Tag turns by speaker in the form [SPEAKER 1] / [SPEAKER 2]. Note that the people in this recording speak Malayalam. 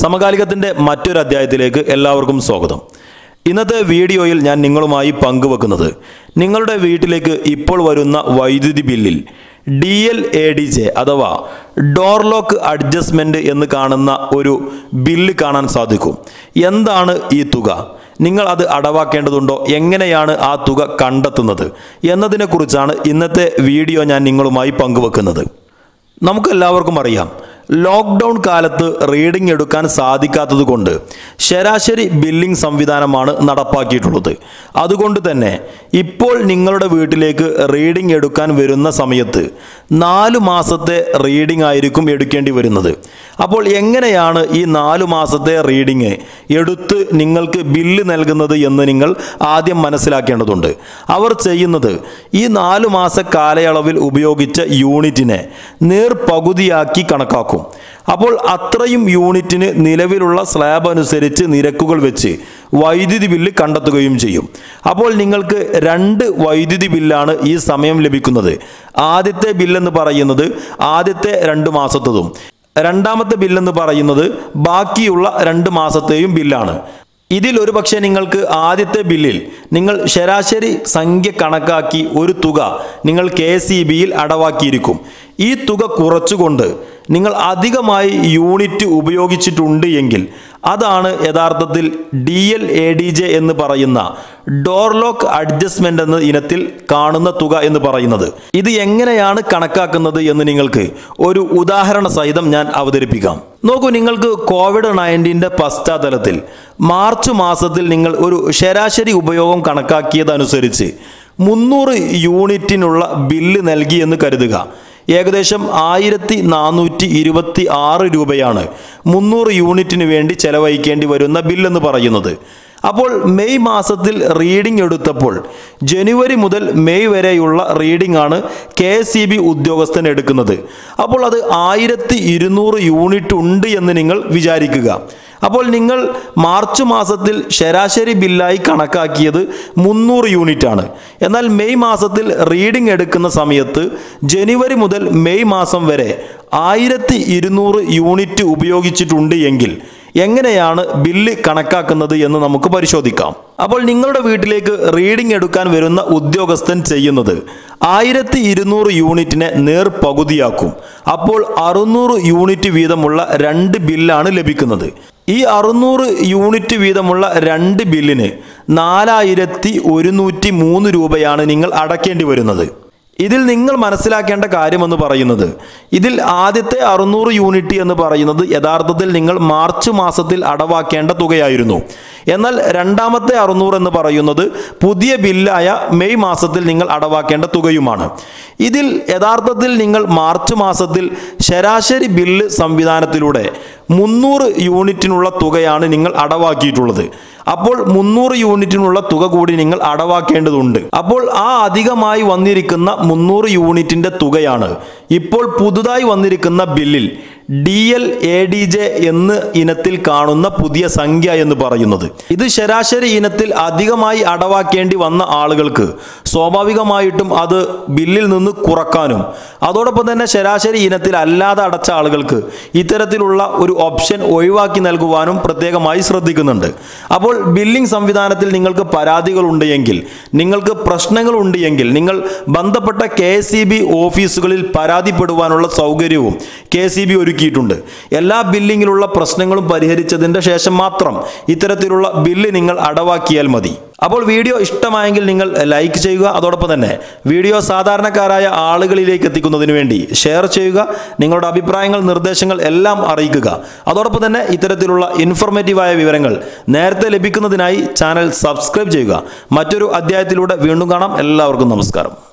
[SPEAKER 1] സമകാലികത്തിൻ്റെ മറ്റൊരു അധ്യായത്തിലേക്ക് എല്ലാവർക്കും സ്വാഗതം ഇന്നത്തെ വീഡിയോയിൽ ഞാൻ നിങ്ങളുമായി പങ്കുവെക്കുന്നത് നിങ്ങളുടെ വീട്ടിലേക്ക് ഇപ്പോൾ വരുന്ന വൈദ്യുതി ബില്ലിൽ D L A D J അഥവാ ഡോർ ലോക്ക് അഡ്ജസ്റ്റ്മെൻറ്റ് എന്ന് കാണുന്ന ഒരു ബില്ല് കാണാൻ സാധിക്കും എന്താണ് ഈ തുക നിങ്ങൾ അത് അടവാക്കേണ്ടതുണ്ടോ എങ്ങനെയാണ് ആ തുക കണ്ടെത്തുന്നത് എന്നതിനെക്കുറിച്ചാണ് ഇന്നത്തെ വീഡിയോ ഞാൻ നിങ്ങളുമായി പങ്കുവെക്കുന്നത് നമുക്കെല്ലാവർക്കും അറിയാം ലോക്ക്ഡൗൺ കാലത്ത് റീഡിംഗ് എടുക്കാൻ സാധിക്കാത്തത് കൊണ്ട് ശരാശരി ബില്ലിംഗ് സംവിധാനമാണ് നടപ്പാക്കിയിട്ടുള്ളത് അതുകൊണ്ട് തന്നെ ഇപ്പോൾ നിങ്ങളുടെ വീട്ടിലേക്ക് റീഡിംഗ് എടുക്കാൻ വരുന്ന സമയത്ത് നാല് മാസത്തെ റീഡിംഗ് ആയിരിക്കും എടുക്കേണ്ടി വരുന്നത് അപ്പോൾ എങ്ങനെയാണ് ഈ നാല് മാസത്തെ റീഡിംഗ് എടുത്ത് നിങ്ങൾക്ക് ബില്ല് നൽകുന്നത് എന്ന് നിങ്ങൾ ആദ്യം മനസ്സിലാക്കേണ്ടതുണ്ട് അവർ ചെയ്യുന്നത് ഈ നാല് മാസ കാലയളവിൽ ഉപയോഗിച്ച യൂണിറ്റിനെ നേർപകുതിയാക്കി കണക്കാക്കും അപ്പോൾ അത്രയും യൂണിറ്റിന് നിലവിലുള്ള സ്ലാബ് അനുസരിച്ച് നിരക്കുകൾ വെച്ച് വൈദ്യുതി ബില്ല് കണ്ടെത്തുകയും ചെയ്യും അപ്പോൾ നിങ്ങൾക്ക് രണ്ട് വൈദ്യുതി ബില്ലാണ് ഈ സമയം ലഭിക്കുന്നത് ആദ്യത്തെ ബില്ലെന്ന് പറയുന്നത് ആദ്യത്തെ രണ്ട് മാസത്തതും രണ്ടാമത്തെ ബില്ലെന്ന് പറയുന്നത് ബാക്കിയുള്ള രണ്ട് മാസത്തെയും ബില്ലാണ് ഇതിൽ ഒരു പക്ഷേ നിങ്ങൾക്ക് ആദ്യത്തെ ബില്ലിൽ നിങ്ങൾ ശരാശരി സംഖ്യ കണക്കാക്കി ഒരു തുക നിങ്ങൾ കെ സി ബിയിൽ അടവാക്കിയിരിക്കും ഈ തുക കുറച്ചുകൊണ്ട് നിങ്ങൾ അധികമായി യൂണിറ്റ് ഉപയോഗിച്ചിട്ടുണ്ട് എങ്കിൽ അതാണ് യഥാർത്ഥത്തിൽ D L A D J എന്ന് പറയുന്ന ഡോർ ലോക്ക് അഡ്ജസ്റ്റ്മെന്റ് എന്ന ഇനത്തിൽ കാണുന്ന തുക എന്ന് പറയുന്നത് ഇത് എങ്ങനെയാണ് കണക്കാക്കുന്നത് എന്ന് നിങ്ങൾക്ക് ഒരു ഉദാഹരണ സഹിതം ഞാൻ അവതരിപ്പിക്കാം നോക്കൂ നിങ്ങൾക്ക് കോവിഡ് നയൻറ്റീൻ്റെ പശ്ചാത്തലത്തിൽ മാർച്ച് മാസത്തിൽ നിങ്ങൾ ഒരു ശരാശരി ഉപയോഗം കണക്കാക്കിയതനുസരിച്ച് മുന്നൂറ് യൂണിറ്റിനുള്ള ബില്ല് നൽകിയെന്ന് കരുതുക ഏകദേശം ആയിരത്തി നാനൂറ്റി ഇരുപത്തി ആറ് രൂപയാണ് മുന്നൂറ് യൂണിറ്റിന് വേണ്ടി ചെലവഴിക്കേണ്ടി വരുന്ന ബില്ലെന്ന് പറയുന്നത് അപ്പോൾ മെയ് മാസത്തിൽ റീഡിംഗ് എടുത്തപ്പോൾ ജനുവരി മുതൽ മെയ് വരെയുള്ള റീഡിംഗ് ആണ് കെ എസ് ബി ഉദ്യോഗസ്ഥൻ എടുക്കുന്നത് അപ്പോൾ അത് ആയിരത്തി ഇരുന്നൂറ് യൂണിറ്റ് ഉണ്ട് എന്ന് നിങ്ങൾ വിചാരിക്കുക അപ്പോൾ നിങ്ങൾ മാർച്ച് മാസത്തിൽ ശരാശരി ബില്ലായി കണക്കാക്കിയത് മുന്നൂറ് യൂണിറ്റ് ആണ് എന്നാൽ മെയ് മാസത്തിൽ റീഡിംഗ് എടുക്കുന്ന സമയത്ത് ജനുവരി മുതൽ മെയ് മാസം വരെ ആയിരത്തി ഇരുന്നൂറ് യൂണിറ്റ് ഉപയോഗിച്ചിട്ടുണ്ട് എങ്കിൽ എങ്ങനെയാണ് ബില്ല് കണക്കാക്കുന്നത് എന്ന് നമുക്ക് പരിശോധിക്കാം അപ്പോൾ നിങ്ങളുടെ വീട്ടിലേക്ക് റീഡിംഗ് എടുക്കാൻ വരുന്ന ഉദ്യോഗസ്ഥൻ ചെയ്യുന്നത് ആയിരത്തി ഇരുന്നൂറ് യൂണിറ്റിനെ നേർ പകുതിയാക്കും അപ്പോൾ അറുന്നൂറ് യൂണിറ്റ് വീതമുള്ള രണ്ട് ബില്ലാണ് ലഭിക്കുന്നത് ഈ അറുന്നൂറ് യൂണിറ്റ് വീതമുള്ള രണ്ട് ബില്ലിന് നാലായിരത്തി ഒരുന്നൂറ്റി മൂന്ന് രൂപയാണ് നിങ്ങൾ അടയ്ക്കേണ്ടി വരുന്നത് ഇതിൽ നിങ്ങൾ മനസ്സിലാക്കേണ്ട കാര്യമെന്ന് പറയുന്നത് ഇതിൽ ആദ്യത്തെ അറുന്നൂറ് യൂണിറ്റ് എന്ന് പറയുന്നത് യഥാർത്ഥത്തിൽ നിങ്ങൾ മാർച്ച് മാസത്തിൽ അടവാക്കേണ്ട തുകയായിരുന്നു എന്നാൽ രണ്ടാമത്തെ അറുന്നൂറ് എന്ന് പറയുന്നത് പുതിയ ബില്ലായ മെയ് മാസത്തിൽ നിങ്ങൾ അടവാക്കേണ്ട തുകയുമാണ് ഇതിൽ യഥാർത്ഥത്തിൽ നിങ്ങൾ മാർച്ച് മാസത്തിൽ ശരാശരി ബില്ല് സംവിധാനത്തിലൂടെ മുന്നൂറ് യൂണിറ്റിനുള്ള തുകയാണ് നിങ്ങൾ അടവാക്കിയിട്ടുള്ളത് അപ്പോൾ മുന്നൂറ് യൂണിറ്റിനുള്ള തുക കൂടി നിങ്ങൾ അടവാക്കേണ്ടതുണ്ട് അപ്പോൾ ആ അധികമായി വന്നിരിക്കുന്ന മുന്നൂറ് യൂണിറ്റിന്റെ തുകയാണ് ഇപ്പോൾ പുതുതായി വന്നിരിക്കുന്ന ബില്ലിൽ D L A D J എന്ന് ഇനത്തിൽ കാണുന്ന പുതിയ സംഖ്യ എന്ന് പറയുന്നത് ഇത് ശരാശരി ഇനത്തിൽ അധികമായി അടവാക്കേണ്ടി വന്ന ആളുകൾക്ക് സ്വാഭാവികമായിട്ടും അത് ബില്ലിൽ നിന്ന് കുറക്കാനും അതോടൊപ്പം തന്നെ ശരാശരി ഇനത്തിൽ അല്ലാതെ അടച്ച ആളുകൾക്ക് ഇത്തരത്തിലുള്ള ഒരു ഓപ്ഷൻ ഒഴിവാക്കി നൽകുവാനും പ്രത്യേകമായി ശ്രദ്ധിക്കുന്നുണ്ട് അപ്പോൾ ബില്ലിംഗ് സംവിധാനത്തിൽ നിങ്ങൾക്ക് പരാതികളുണ്ട് എങ്കിൽ നിങ്ങൾക്ക് പ്രശ്നങ്ങളുണ്ട് എങ്കിൽ നിങ്ങൾ ബന്ധപ്പെട്ട കെ ഓഫീസുകളിൽ പരാതിപ്പെടുവാനുള്ള സൗകര്യവും കെ സി ബി ഒരുക്കിയിട്ടുണ്ട് എല്ലാ ബില്ലിങ്ങിലുള്ള പ്രശ്നങ്ങളും പരിഹരിച്ചതിൻ്റെ ശേഷം മാത്രം ഇത്തരത്തിലുള്ള ബില്ല് നിങ്ങൾ അടവാക്കിയാൽ മതി അപ്പോൾ വീഡിയോ ഇഷ്ടമായെങ്കിൽ നിങ്ങൾ ലൈക്ക് ചെയ്യുക അതോടൊപ്പം തന്നെ വീഡിയോ സാധാരണക്കാരായ ആളുകളിലേക്ക് എത്തിക്കുന്നതിന് വേണ്ടി ഷെയർ ചെയ്യുക നിങ്ങളുടെ അഭിപ്രായങ്ങൾ നിർദ്ദേശങ്ങൾ എല്ലാം അറിയിക്കുക അതോടൊപ്പം തന്നെ ഇത്തരത്തിലുള്ള ഇൻഫോർമേറ്റീവായ വിവരങ്ങൾ നേരത്തെ ലഭിക്കുന്നതിനായി ചാനൽ സബ്സ്ക്രൈബ് ചെയ്യുക മറ്റൊരു അധ്യായത്തിലൂടെ വീണ്ടും കാണാം എല്ലാവർക്കും നമസ്കാരം